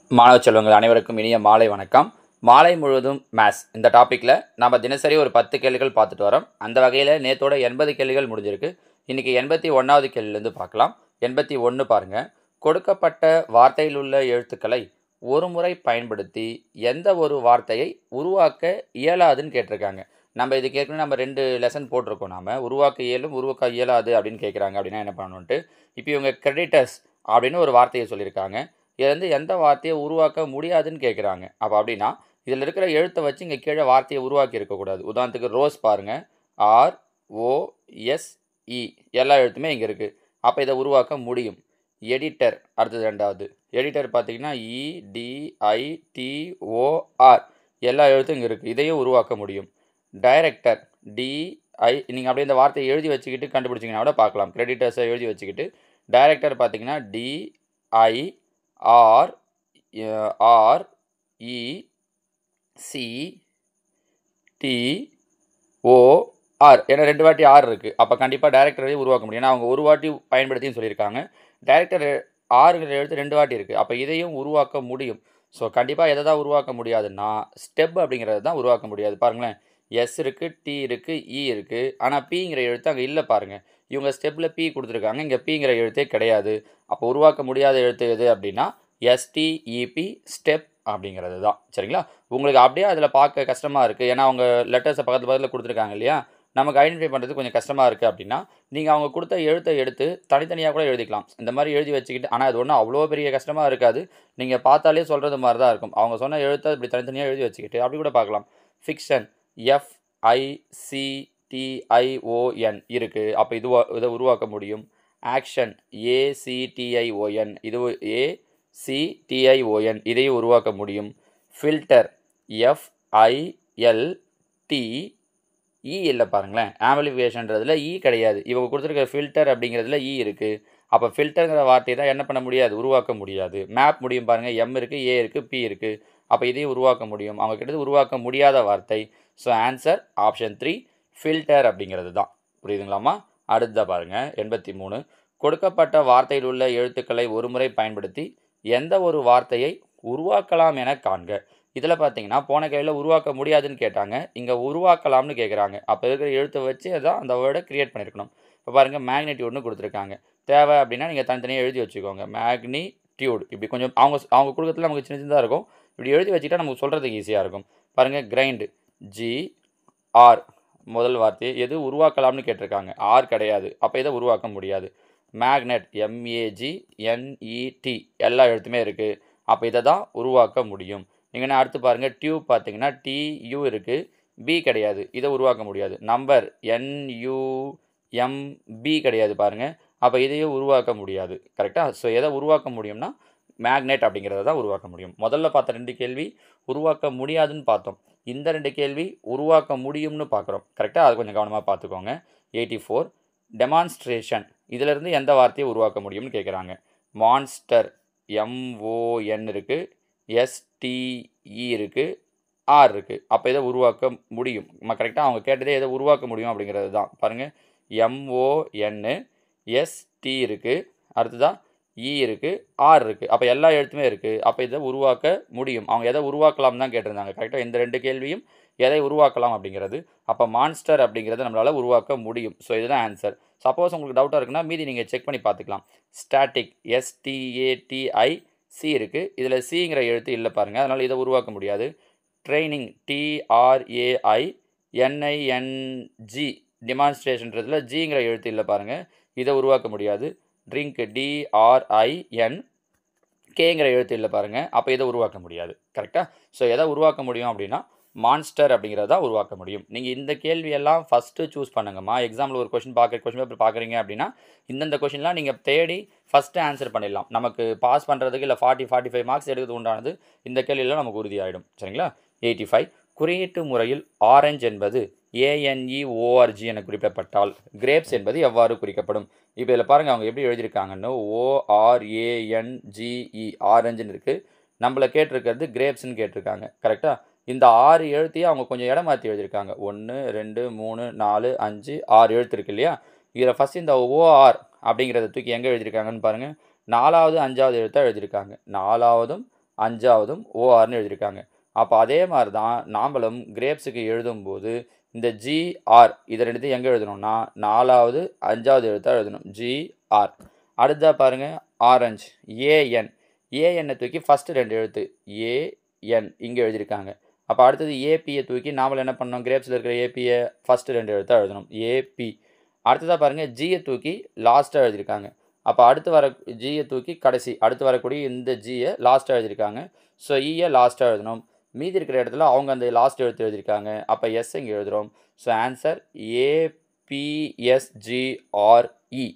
மாணவ செல்வங்கள் அனைவருக்கும் இனிய மாலை வணக்கம் மாலை முழுவதும் மேத்ஸ் இந்த டாப்பிக்கில் நம்ம தினசரி ஒரு பத்து கேள்விகள் பார்த்துட்டு வரோம் அந்த வகையில் நேத்தோட எண்பது கேள்விகள் முடிஞ்சிருக்கு இன்றைக்கி எண்பத்தி ஒன்றாவது கேள்விலேருந்து பார்க்கலாம் எண்பத்தி ஒன்று பாருங்கள் கொடுக்கப்பட்ட வார்த்தையில் உள்ள எழுத்துக்களை ஒரு முறை பயன்படுத்தி எந்த ஒரு வார்த்தையை உருவாக்க இயலாதுன்னு கேட்டிருக்காங்க நம்ம இதுக்கு ஏற்கனவே நம்ம ரெண்டு லெசன் போட்டிருக்கோம் நாம உருவாக்க இயலும் உருவாக்க இயலாது அப்படின்னு கேட்குறாங்க அப்படின்னா என்ன பண்ணணுன்ட்டு இப்போ இவங்க கிரெடிட்டர்ஸ் அப்படின்னு ஒரு வார்த்தையை சொல்லியிருக்காங்க இது வந்து எந்த வார்த்தையை உருவாக்க முடியாதுன்னு கேட்குறாங்க அப்போ அப்படின்னா இதில் இருக்கிற எழுத்தை வச்சு இங்கே கீழே வார்த்தையை உருவாக்கி இருக்கக்கூடாது உதாரணத்துக்கு ரோஸ் பாருங்கள் ஆர் ஓ எஸ் இ எல்லா எழுத்துமே இங்கே இருக்குது அப்போ இதை உருவாக்க முடியும் எடிட்டர் அடுத்தது ரெண்டாவது எடிட்டர் பார்த்தீங்கன்னா இடிஐடிஓஆர் எல்லா எழுத்தும் இங்கே இருக்குது இதையும் உருவாக்க முடியும் டைரக்டர் டிஐ நீங்கள் அப்படியே இந்த வார்த்தையை எழுதி வச்சுக்கிட்டு கண்டுபிடிச்சிங்கன்னா கூட பார்க்கலாம் கிரெடிட்டர்ஸை எழுதி வச்சுக்கிட்டு டைரக்டர் பார்த்தீங்கன்னா D I R R E C T O R ஏன்னா ரெண்டு வாட்டி ஆர் இருக்குது அப்போ கண்டிப்பாக டேரக்டரையும் உருவாக்க முடியும் ஏன்னா அவங்க ஒரு வாட்டி பயன்படுத்தியும் சொல்லியிருக்காங்க டேரக்டர் ஆறுங்கிற எழுத்து ரெண்டு வாட்டி இருக்குது அப்போ இதையும் உருவாக்க முடியும் ஸோ கண்டிப்பாக எதை தான் உருவாக்க முடியாதுன்னா ஸ்டெப் அப்படிங்கிறது தான் உருவாக்க முடியாது பாருங்களேன் எஸ் இருக்குது டி இருக்குது இ இருக்குது ஆனால் பிங்கிற எழுத்து அங்கே இல்லை பாருங்கள் இவங்க ஸ்டெப்பில் பி கொடுத்துருக்காங்க இங்கே பிங்கிற எழுத்தே கிடையாது அப்போ உருவாக்க முடியாத எழுத்து எது அப்படின்னா எஸ்டிஇபி ஸ்டெப் அப்படிங்கிறது தான் சரிங்களா உங்களுக்கு அப்படியே அதில் பார்க்க கஷ்டமாக இருக்குது ஏன்னா அவங்க லெட்டர்ஸை பக்கத்து பக்கத்தில் கொடுத்துருக்காங்க இல்லையா நமக்கு ஐடென்டிஃபை பண்ணுறது கொஞ்சம் கஷ்டமாக இருக்குது அப்படின்னா நீங்கள் அவங்க கொடுத்த எழுத்தை எடுத்து தனித்தனியாக கூட எழுதிக்கலாம் இந்த மாதிரி எழுதி வச்சுக்கிட்டு ஆனால் அது ஒன்றும் அவ்வளோ பெரிய கஷ்டமாக இருக்காது நீங்கள் பார்த்தாலே சொல்கிறது மாதிரி தான் இருக்கும் அவங்க சொன்ன எழுத்தை இப்படி தனித்தனியாக எழுதி வச்சுக்கிட்டு அப்படி கூட பார்க்கலாம் ஃபிக்ஷன் எஃப்ஐசிடிஐஓஎன் இருக்குது அப்போ இது இதை உருவாக்க முடியும் ஆக்ஷன் ஏசிடிஐஓஎன் இது ஏசிடிஐஓஎன் இதையும் உருவாக்க முடியும் ஃபில்டர் எஃப்ஐஎல்டி இ இல்லை பாருங்களேன் ஆம்பிளிஃபிகேஷன்றதுல இ கிடையாது இவங்க கொடுத்துருக்க ஃபில்டர் அப்படிங்கிறதுல இ இருக்குது அப்போ ஃபில்டருங்கிற வார்த்தையை தான் என்ன பண்ண முடியாது உருவாக்க முடியாது மேப் முடியும் பாருங்கள் எம் இருக்குது ஏ இருக்குது பி இருக்குது அப்போ இதையும் உருவாக்க முடியும் அவங்க கிட்ட உருவாக்க முடியாத வார்த்தை so answer option three filter அப்படிங்கிறது தான் புரியுதுங்களாம்மா அடுத்ததாக பாருங்கள் எண்பத்தி மூணு கொடுக்கப்பட்ட வார்த்தையில் உள்ள எழுத்துக்களை ஒருமுறை பயன்படுத்தி எந்த ஒரு வார்த்தையை உருவாக்கலாம் என காண்க இதில் பார்த்தீங்கன்னா போன கேள்வியில் உருவாக்க முடியாதுன்னு கேட்டாங்க இங்கே உருவாக்கலாம்னு கேட்குறாங்க அப்போ இருக்கிற எழுத்தை வச்சு அதான் அந்த வேர்டை க்ரியேட் பண்ணியிருக்கணும் இப்போ பாருங்கள் மேக்னிடியூட்னு கொடுத்துருக்காங்க தேவை அப்படின்னா நீங்கள் தனித்தனியாக எழுதி வச்சுக்கோங்க மேக்னிடியூட் இப்படி கொஞ்சம் அவங்க அவங்க கொடுக்கறதுல நமக்கு சின்ன சின்னதாக இருக்கும் இப்படி எழுதி வச்சுக்கிட்டா நமக்கு சொல்கிறதுக்கு ஈஸியாக இருக்கும் பாருங்கள் கிரைண்டு ஜி ஆர் முதல் வார்த்தை எது உருவாக்கலாம்னு கேட்டிருக்காங்க ஆர் கிடையாது அப்போ இதை உருவாக்க முடியாது மேக்னெட் எம்ஏஜி என்இடி எல்லா எழுத்துமே இருக்குது அப்போ இதை தான் உருவாக்க முடியும் நீங்கள் என்ன அடுத்து பாருங்கள் டியூப் பார்த்தீங்கன்னா டியூ இருக்குது பி கிடையாது இதை உருவாக்க முடியாது நம்பர் என்யூஎம்பி கிடையாது பாருங்கள் அப்போ இதையும் உருவாக்க முடியாது கரெக்டாக ஸோ எதை உருவாக்க முடியும்னா மேக்னெட் அப்படிங்கிறத தான் உருவாக்க முடியும் முதல்ல பார்த்த ரெண்டு கேள்வி உருவாக்க முடியாதுன்னு பார்த்தோம் இந்த ரெண்டு கேள்வி உருவாக்க முடியும்னு பார்க்குறோம் கரெக்டாக அது கொஞ்சம் கவனமாக பார்த்துக்கோங்க எயிட்டி ஃபோர் டெமான்ஸ்ட்ரேஷன் இதிலேருந்து எந்த வார்த்தையை உருவாக்க முடியும்னு கேட்குறாங்க மான்ஸ்டர் எம்ஓஎன் இருக்குது எஸ்டிஇ இருக்குது ஆர் இருக்குது அப்போ இதை உருவாக்க முடியும் நம்ம கரெக்டாக அவங்க கேட்டதே எதை உருவாக்க முடியும் அப்படிங்கிறது தான் பாருங்கள் எம்ஓஎன்னு எஸ்டி இருக்குது அடுத்ததாக இ இருக்குது ஆர் இருக்குது அப்போ எல்லா எழுத்துமே இருக்குது அப்போ இதை உருவாக்க முடியும் அவங்க எதை உருவாக்கலாம் தான் கேட்டிருந்தாங்க கரெக்டாக இந்த ரெண்டு கேள்வியும் எதை உருவாக்கலாம் அப்படிங்கிறது அப்போ மான்ஸ்டர் அப்படிங்கிறத நம்மளால் உருவாக்க முடியும் ஸோ இதுதான் ஆன்சர் சப்போஸ் உங்களுக்கு டவுட்டாக இருக்குன்னா மீதி நீங்கள் செக் பண்ணி பார்த்துக்கலாம் ஸ்டாட்டிக் எஸ்டிஏடிஐ சி இருக்குது இதில் சிங்கிற எழுத்து இல்லை பாருங்கள் அதனால் இதை உருவாக்க முடியாது ட்ரைனிங் டிஆர்ஏஐ என்ஐஎன்ஜி டெமான்ஸ்ட்ரேஷன்றதில் ஜிங்கிற எழுத்து இல்லை பாருங்கள் இதை உருவாக்க முடியாது ட்ரிங்க் டிஆர்ஐஎன் கேங்கிற எழுத்து இல்லை பாருங்கள் அப்போ இதை உருவாக்க முடியாது கரெக்டாக ஸோ எதை உருவாக்க முடியும் அப்படின்னா மான்ஸ்டர் அப்படிங்கிறத தான் உருவாக்க முடியும் நீங்கள் இந்த கேள்வியெல்லாம் ஃபஸ்ட்டு சூஸ் பண்ணுங்கம்மா எக்ஸாமில் ஒரு கொஷின் பார்க்குற கொஷின் பேப்பர் பார்க்குறீங்க அப்படின்னா இந்தந்த கொஷின்லாம் நீங்கள் தேடி ஃபஸ்ட்டு ஆன்சர் பண்ணிடலாம் நமக்கு பாஸ் பண்ணுறதுக்கு இல்லை ஃபார்ட்டி ஃபார்ட்டி ஃபைவ் மார்க்ஸ் எடுக்கிறது உண்டானது இந்த கேள்வியெல்லாம் நமக்கு உறுதியாயிடும் சரிங்களா எயிட்டி ஃபைவ் குறியீட்டு முறையில் ஆரஞ்ச் என்பது ஏஎன்இஓஆர்ஜி என குறிப்பிடப்பட்டால் கிரேப்ஸ் என்பது எவ்வாறு குறிக்கப்படும் இப்போ இதில் பாருங்கள் அவங்க எப்படி எழுதியிருக்காங்கன்னு ஓஆர்ஏஎன்ஜிஇ ஆரஞ்சுன்னு இருக்குது நம்மளை கேட்டிருக்கிறது கிரேப்ஸ்ன்னு கேட்டிருக்காங்க கரெக்டாக இந்த ஆறு எழுத்தையும் அவங்க கொஞ்சம் இடம் மாற்றி எழுதியிருக்காங்க ஒன்று ரெண்டு மூணு நாலு அஞ்சு ஆறு எழுத்து இருக்கு இல்லையா இதில் ஃபஸ்ட் இந்த ஓஆர் அப்படிங்கிறத தூக்கி எங்கே எழுதியிருக்காங்கன்னு பாருங்கள் நாலாவது அஞ்சாவது எழுத்தாக எழுதியிருக்காங்க நாலாவதும் அஞ்சாவதும் ஓஆர்னு எழுதியிருக்காங்க அப்போ அதே மாதிரி தான் நாமளும் கிரேப்ஸுக்கு எழுதும்போது இந்த ஜிஆர் இதை ரெண்டுத்தையும் எங்கே எழுதணும்னா நாலாவது அஞ்சாவது எழுத்தாக எழுதணும் ஜிஆர் அடுத்தா பாருங்கள் ஆரஞ்சு ஏஎன் ஏஎன்னை தூக்கி ஃபஸ்ட்டு ரெண்டு எழுத்து ஏஎன் இங்கே எழுதியிருக்காங்க அப்போ அடுத்தது ஏபியை தூக்கி நாமளும் என்ன பண்ணோம் கிரேப்ஸில் இருக்கிற ஏபியை ஃபஸ்ட்டு ரெண்டு எழுத்தாக எழுதணும் ஏபி அடுத்ததாக பாருங்கள் ஜியை தூக்கி லாஸ்ட்டாக எழுதியிருக்காங்க அப்போ அடுத்து வர ஜியை தூக்கி கடைசி அடுத்து வரக்கூடிய இந்த ஜியை லாஸ்ட்டாக எழுதியிருக்காங்க ஸோ இயை லாஸ்ட்டாக எழுதணும் மீதி இருக்கிற இடத்துல அவங்க அந்த லாஸ்ட் எழுத்து எழுதியிருக்காங்க அப்போ எஸ் இங்கே எழுதுகிறோம் ஸோ ஆன்சர் ஏபிஎஸ்ஜிஆர்இ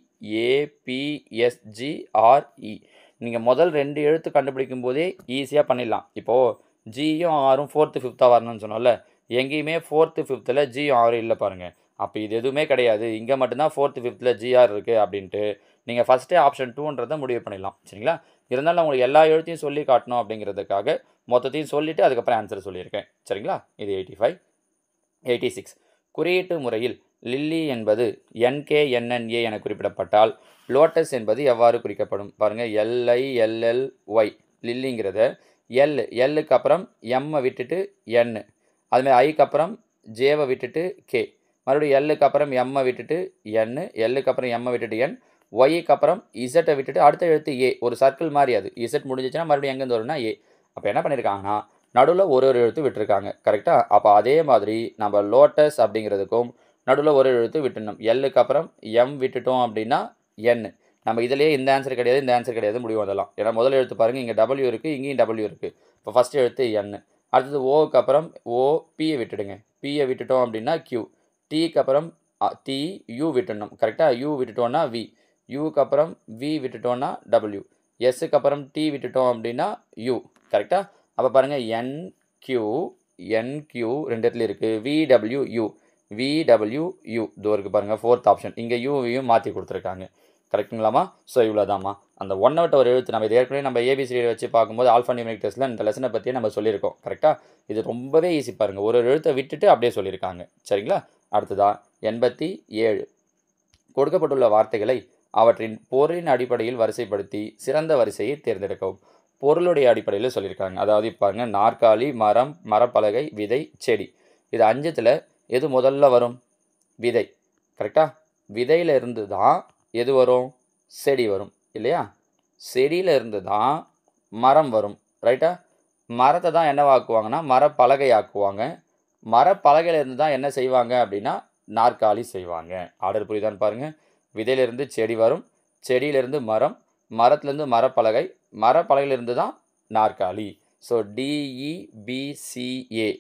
ஏபிஎஸ்ஜிஆர்இ நீங்கள் முதல் ரெண்டு எழுத்து கண்டுபிடிக்கும் போதே ஈஸியாக பண்ணிடலாம் இப்போது ஜியும் ஆரும் ஃபோர்த்து ஃபிஃப்த்தாக வரணும்னு சொன்னோம்ல எங்கேயுமே ஃபோர்த்து ஃபிஃப்த்தில் ஜியும் ஆரும் இல்லை பாருங்கள் அப்போ இது எதுவுமே கிடையாது இங்கே மட்டும்தான் ஃபோர்த்து ஃபிஃப்த்தில் ஜிஆர் இருக்குது அப்படின்ட்டு நீங்கள் ஃபஸ்ட்டே ஆப்ஷன் டூன்றதை முடிவு பண்ணிடலாம் சரிங்களா இருந்தாலும் உங்களுக்கு எல்லா எழுத்தையும் சொல்லி காட்டணும் அப்படிங்கிறதுக்காக மொத்தத்தையும் சொல்லிவிட்டு அதுக்கப்புறம் ஆன்சர் சொல்லியிருக்கேன் சரிங்களா இது எயிட்டி ஃபைவ் எயிட்டி சிக்ஸ் குறியீட்டு முறையில் லில்லி என்பது என்கேஎன்என்ஏ என குறிப்பிடப்பட்டால் லோட்டஸ் என்பது எவ்வாறு குறிக்கப்படும் பாருங்கள் எல்ஐ எல்எல் ஒய் லில்லிங்கிறத எல் எல்லுக்கு அப்புறம் எம்மை விட்டுட்டு என் அதுமாதிரி ஐக்கு அப்புறம் ஜேவை விட்டுட்டு கே மறுபடியும் எல்லுக்கு அப்புறம் எம்மை விட்டுட்டு என் எல்லுக்கு அப்புறம் எம்மை விட்டுட்டு என் ஒய்க்கு அப்புறம் இசட்டை விட்டுட்டு அடுத்த எழுத்து ஏ ஒரு சர்க்கிள் மாதிரி அது இசட் முடிஞ்சிச்சுன்னா மறுபடியும் எங்கேருந்து வரும்னா ஏ அப்போ என்ன பண்ணியிருக்காங்கன்னா நடுவில் ஒரு ஒரு எழுத்து விட்டுருக்காங்க கரெக்டாக அப்போ அதே மாதிரி நம்ம லோட்டஸ் அப்படிங்கிறதுக்கும் நடுவில் ஒரு எழுத்து விட்டுணும் எல்லுக்கு அப்புறம் எம் விட்டுட்டோம் அப்படின்னா என் நம்ம இதிலேயே இந்த ஆன்சர் கிடையாது இந்த ஆன்சர் கிடையாது முடிவு அதெல்லாம் ஏன்னா முதல் எழுத்து பாருங்கள் இங்கே டபிள்யூ இருக்குது இங்கேயும் டபிள்யூ இருக்குது இப்போ ஃபஸ்ட்டு எழுத்து என் அடுத்தது ஓக்கு அப்புறம் ஓ பியை விட்டுடுங்க பியை விட்டுட்டோம் அப்படின்னா கியூ டீக்கு அப்புறம் டி யூ விட்டுடணும் கரெக்டாக யூ விட்டுட்டோன்னா வி யூக்கு அப்புறம் வி விட்டுட்டோன்னா டபிள்யூ எஸ்ஸுக்கு அப்புறம் டி விட்டுட்டோம் அப்படின்னா யூ கரெக்டாக அப்போ பாருங்கள் என் கியூ என் கியூ ரெண்டு இடத்துல இருக்குது விடபிள்யூ யூ விடபிள்யூ யூ இதோ இருக்குது பாருங்கள் ஃபோர்த் ஆப்ஷன் இங்கே யூவையும் மாற்றி கொடுத்துருக்காங்க கரெக்டுங்களாமா ஸோ இவ்வளோதாம்மா அந்த ஒன்றை விட்ட ஒரு எழுத்து நம்ம இது ஏற்கனவே நம்ம ஏபிசிடி வச்சு பார்க்கும்போது ஆல்ஃபா நியூமரிக் டெஸ்ட்டில் இந்த லெசனை பற்றியே நம்ம சொல்லியிருக்கோம் கரெக்டாக இது ரொம்பவே ஈஸி பாருங்கள் ஒரு ஒரு எழுத்தை விட்டுட்டு அப்படியே சொல்லியிருக்காங்க சரிங்களா அடுத்ததா எண்பத்தி ஏழு கொடுக்கப்பட்டுள்ள வார்த்தைகளை அவற்றின் பொருளின் அடிப்படையில் வரிசைப்படுத்தி சிறந்த வரிசையை தேர்ந்தெடுக்கவும் பொருளுடைய அடிப்படையில் சொல்லியிருக்காங்க அதாவது பாருங்க நாற்காலி மரம் மரப்பலகை விதை செடி இது அஞ்சத்தில் எது முதல்ல வரும் விதை கரெக்டாக விதையில இருந்து தான் எது வரும் செடி வரும் இல்லையா செடியில இருந்து தான் மரம் வரும் ரைட்டா மரத்தை தான் என்னவாக்குவாங்கன்னா மரப்பலகை ஆக்குவாங்க மரப்பலகையில இருந்து தான் என்ன செய்வாங்க அப்படின்னா நாற்காலி செய்வாங்க ஆர்டர் புரியுதான்னு பாருங்கள் விதையிலிருந்து செடி வரும் செடியிலிருந்து மரம் மரத்துலேருந்து மரப்பலகை மரப்பலகையிலிருந்து தான் நாற்காலி ஸோ டிஇபிசிஏ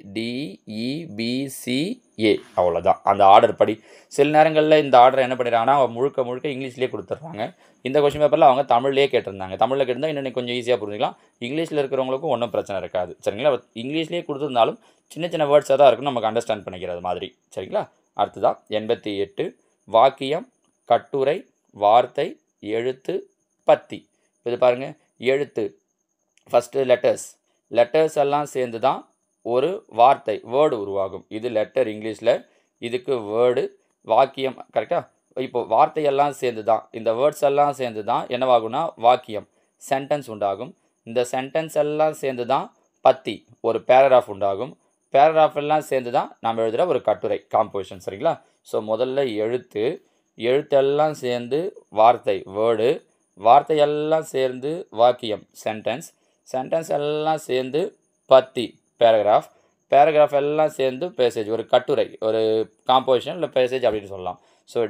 டிஇபிசிஏ அவ்வளோதான் அந்த ஆர்டர் படி சில நேரங்களில் இந்த ஆர்டர் என்ன பண்ணிடுறாங்கன்னா அவங்க முழுக்க முழுக்க இங்கிலீஷ்லேயே கொடுத்துட்றாங்க இந்த கொஸ்டின் பேப்பரில் அவங்க தமிழ்லேயே கேட்டிருந்தாங்க தமிழில் கேட்டிருந்தா இன்னும் கொஞ்சம் ஈஸியாக புரிஞ்சுக்கலாம் இங்கிலீஷில் இருக்கிறவங்களுக்கும் ஒன்றும் பிரச்சனை இருக்காது சரிங்களா இங்கிலீஷ்லேயே கொடுத்துருந்தாலும் சின்ன சின்ன வேர்ட்ஸாக தான் இருக்கும் நமக்கு அண்டர்ஸ்டாண்ட் பண்ணிக்கிறது மாதிரி சரிங்களா அடுத்ததான் எண்பத்தி எட்டு வாக்கியம் கட்டுரை வார்த்தை எழுத்து பத்தி இது பாருங்கள் எழுத்து ஃபஸ்ட்டு லெட்டர்ஸ் லெட்டர்ஸ் எல்லாம் சேர்ந்து தான் ஒரு வார்த்தை வேர்டு உருவாகும் இது லெட்டர் இங்கிலீஷில் இதுக்கு வேர்டு வாக்கியம் கரெக்டாக இப்போ வார்த்தையெல்லாம் சேர்ந்து தான் இந்த வேர்ட்ஸ் எல்லாம் சேர்ந்து தான் என்னவாகும்னா வாக்கியம் சென்டென்ஸ் உண்டாகும் இந்த சென்டென்ஸ் எல்லாம் சேர்ந்து தான் பத்தி ஒரு பேராகிராஃப் உண்டாகும் பேராகிராஃப் எல்லாம் சேர்ந்து தான் நம்ம எழுதுகிற ஒரு கட்டுரை காம்போசிஷன் சரிங்களா ஸோ முதல்ல எழுத்து எழுத்தெல்லாம் சேர்ந்து வார்த்தை வேர்டு வார்த்தையெல்லாம் சேர்ந்து வாக்கியம் சென்டென்ஸ் சென்டென்ஸ் எல்லாம் சேர்ந்து பத்தி பேராகிராஃப் பேராகிராஃப் எல்லாம் சேர்ந்து பேசேஜ் ஒரு கட்டுரை ஒரு காம்போசிஷன் இல்லை பேசேஜ் அப்படின்னு சொல்லலாம் ஸோ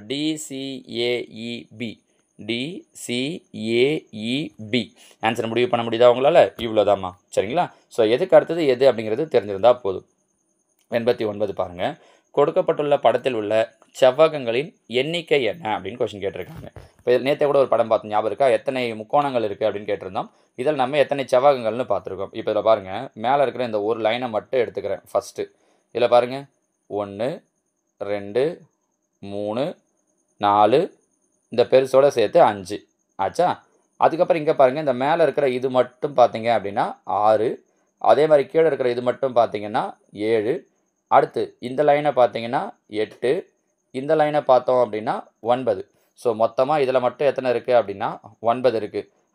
டிசிஏஇபி டிசிஏஇபி ஆன்சர் முடிவு பண்ண முடியுதா உங்களால் இவ்வளோதாம்மா சரிங்களா ஸோ எதுக்கு அடுத்தது எது அப்படிங்கிறது தெரிஞ்சிருந்தால் போதும் எண்பத்தி ஒன்பது பாருங்கள் கொடுக்கப்பட்டுள்ள படத்தில் உள்ள செவ்வகங்களின் எண்ணிக்கை என்ன அப்படின்னு கொஸ்டின் கேட்டிருக்காங்க இப்போ நேற்று கூட ஒரு படம் பார்த்து ஞாபகம் இருக்கா எத்தனை முக்கோணங்கள் இருக்குது அப்படின்னு கேட்டிருந்தோம் இதில் நம்ம எத்தனை செவ்வகங்கள்னு பார்த்துருக்கோம் இப்போ இதில் பாருங்கள் மேலே இருக்கிற இந்த ஒரு லைனை மட்டும் எடுத்துக்கிறேன் ஃபஸ்ட்டு இதில் பாருங்கள் ஒன்று ரெண்டு மூணு நாலு இந்த பெருசோட சேர்த்து அஞ்சு ஆச்சா அதுக்கப்புறம் இங்கே பாருங்கள் இந்த மேலே இருக்கிற இது மட்டும் பார்த்தீங்க அப்படின்னா ஆறு அதே மாதிரி கீழே இருக்கிற இது மட்டும் பார்த்தீங்கன்னா ஏழு அடுத்து இந்த லைனை பார்த்தீங்கன்னா எட்டு இந்த லைனை பார்த்தோம் அப்படின்னா ஒன்பது ஸோ மொத்தமாக இதில் மட்டும் எத்தனை இருக்குது அப்படின்னா ஒன்பது இருக்குது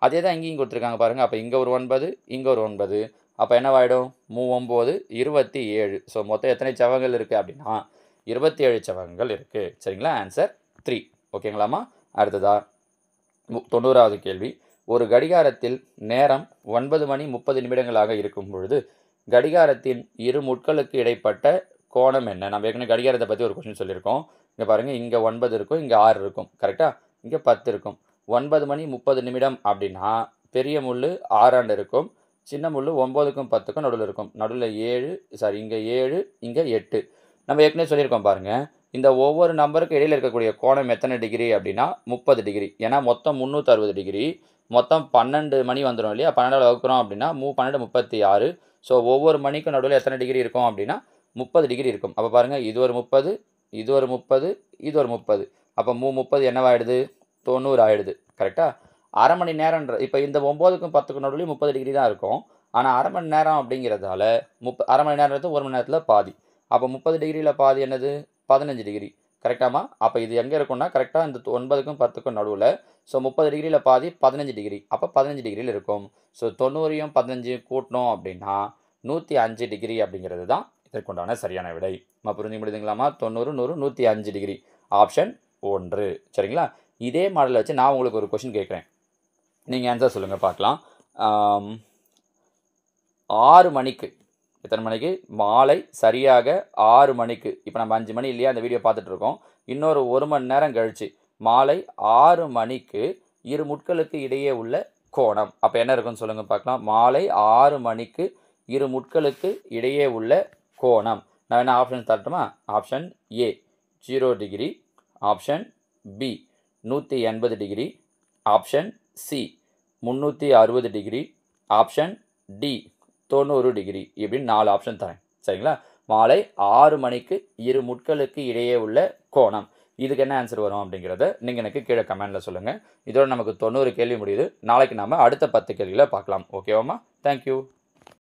அதே தான் இங்கேயும் கொடுத்துருக்காங்க பாருங்கள் அப்போ இங்கே ஒரு ஒன்பது இங்கே ஒரு ஒன்பது அப்போ என்னவாயிடும் மூ ஒம்பது இருபத்தி ஏழு ஸோ மொத்தம் எத்தனை செவகங்கள் இருக்குது அப்படின்னா இருபத்தி ஏழு செவகங்கள் இருக்குது சரிங்களா ஆன்சர் த்ரீ ஓகேங்களாம்மா அடுத்ததா மு- தொண்ணூறாவது கேள்வி ஒரு கடிகாரத்தில் நேரம் ஒன்பது மணி முப்பது நிமிடங்களாக இருக்கும் பொழுது கடிகாரத்தின் இரு முட்களுக்கு இடைப்பட்ட கோணம் என்ன நம்ம ஏற்கனவே கடிகாரத்தை பற்றி ஒரு கொஸ்டின் சொல்லியிருக்கோம் இங்கே பாருங்கள் இங்கே ஒன்பது இருக்கும் இங்கே ஆறு இருக்கும் கரெக்டாக இங்கே பத்து இருக்கும் ஒன்பது மணி முப்பது நிமிடம் அப்படின்னா பெரிய முள் ஆறாண்டு இருக்கும் சின்ன முள் ஒம்போதுக்கும் பத்துக்கும் நடுவில் இருக்கும் நடுவில் ஏழு சாரி இங்கே ஏழு இங்கே எட்டு நம்ம ஏற்கனவே சொல்லியிருக்கோம் பாருங்கள் இந்த ஒவ்வொரு நம்பருக்கு இடையில இருக்கக்கூடிய கோணம் எத்தனை டிகிரி அப்படின்னா முப்பது டிகிரி ஏன்னா மொத்தம் முந்நூற்றறுபது டிகிரி மொத்தம் பன்னெண்டு மணி வந்துடும் இல்லையா பன்னெண்டாவில் வகுக்கிறோம் அப்படின்னா மூ பன்னெண்டு முப்பத்தி ஆறு ஸோ ஒவ்வொரு மணிக்கும் நடுவில் எத்தனை டிகிரி இருக்கும் அப்படின்னா முப்பது டிகிரி இருக்கும் அப்போ பாருங்கள் இது ஒரு முப்பது இது ஒரு முப்பது இது ஒரு முப்பது அப்போ மூ முப்பது என்னவாயிடுது தொண்ணூறு ஆயிடுது கரெக்டாக அரை மணி நேரம்ன்ற இப்போ இந்த ஒம்போதுக்கும் பத்துக்கும் நடுவுலையும் முப்பது டிகிரி தான் இருக்கும் ஆனால் அரை மணி நேரம் அப்படிங்கிறதால முப்ப அரை மணி நேரத்து ஒரு மணி நேரத்தில் பாதி அப்போ முப்பது டிகிரியில் பாதி என்னது பதினஞ்சு டிகிரி கரெக்டாமா அப்போ இது எங்கே இருக்கும்னா கரெக்டாக இந்த ஒன்பதுக்கும் பத்துக்கும் நடுவில் ஸோ முப்பது டிகிரியில் பாதி பதினஞ்சு டிகிரி அப்போ பதினஞ்சு டிகிரியில் இருக்கும் ஸோ தொண்ணூறையும் பதினஞ்சையும் கூட்டணும் அப்படின்னா நூற்றி அஞ்சு டிகிரி அப்படிங்கிறது தான் இதற்குண்டான சரியான விடை நம்ம புரிஞ்சு முடியுதுங்களாமா தொண்ணூறு நூறு நூற்றி அஞ்சு டிகிரி ஆப்ஷன் ஒன்று சரிங்களா இதே மாடலை வச்சு நான் உங்களுக்கு ஒரு கொஷின் கேட்குறேன் நீங்கள் ஆன்சர் சொல்லுங்கள் பார்க்கலாம் ஆம், ஆறு மணிக்கு எத்தனை மணிக்கு மாலை சரியாக ஆறு மணிக்கு இப்போ நம்ம அஞ்சு மணி இல்லையா அந்த வீடியோ பார்த்துட்டு இருக்கோம் இன்னொரு ஒரு மணி நேரம் கழிச்சு மாலை ஆறு மணிக்கு இரு முட்களுக்கு இடையே உள்ள கோணம் அப்போ என்ன இருக்குன்னு சொல்லுங்கள் பார்க்கலாம் மாலை ஆறு மணிக்கு இரு முட்களுக்கு இடையே உள்ள கோணம் நான் என்ன ஆப்ஷன் தரட்டுமா option A zero degree option B நூற்றி எண்பது டிகிரி ஆப்ஷன் சி முந்நூற்றி அறுபது டிகிரி ஆப்ஷன் டி தொண்ணூறு டிகிரி இப்படின்னு நாலு ஆப்ஷன் தரேன் சரிங்களா மாலை ஆறு மணிக்கு இரு முட்களுக்கு இடையே உள்ள கோணம் இதுக்கு என்ன ஆன்சர் வரும் அப்படிங்கிறத நீங்கள் எனக்கு கீழே கமெண்டில் சொல்லுங்கள் இதோட நமக்கு தொண்ணூறு கேள்வி முடியுது நாளைக்கு நாம அடுத்த பத்து கேள்விகளை பார்க்கலாம் ஓகேவாம்மா தேங்க்யூ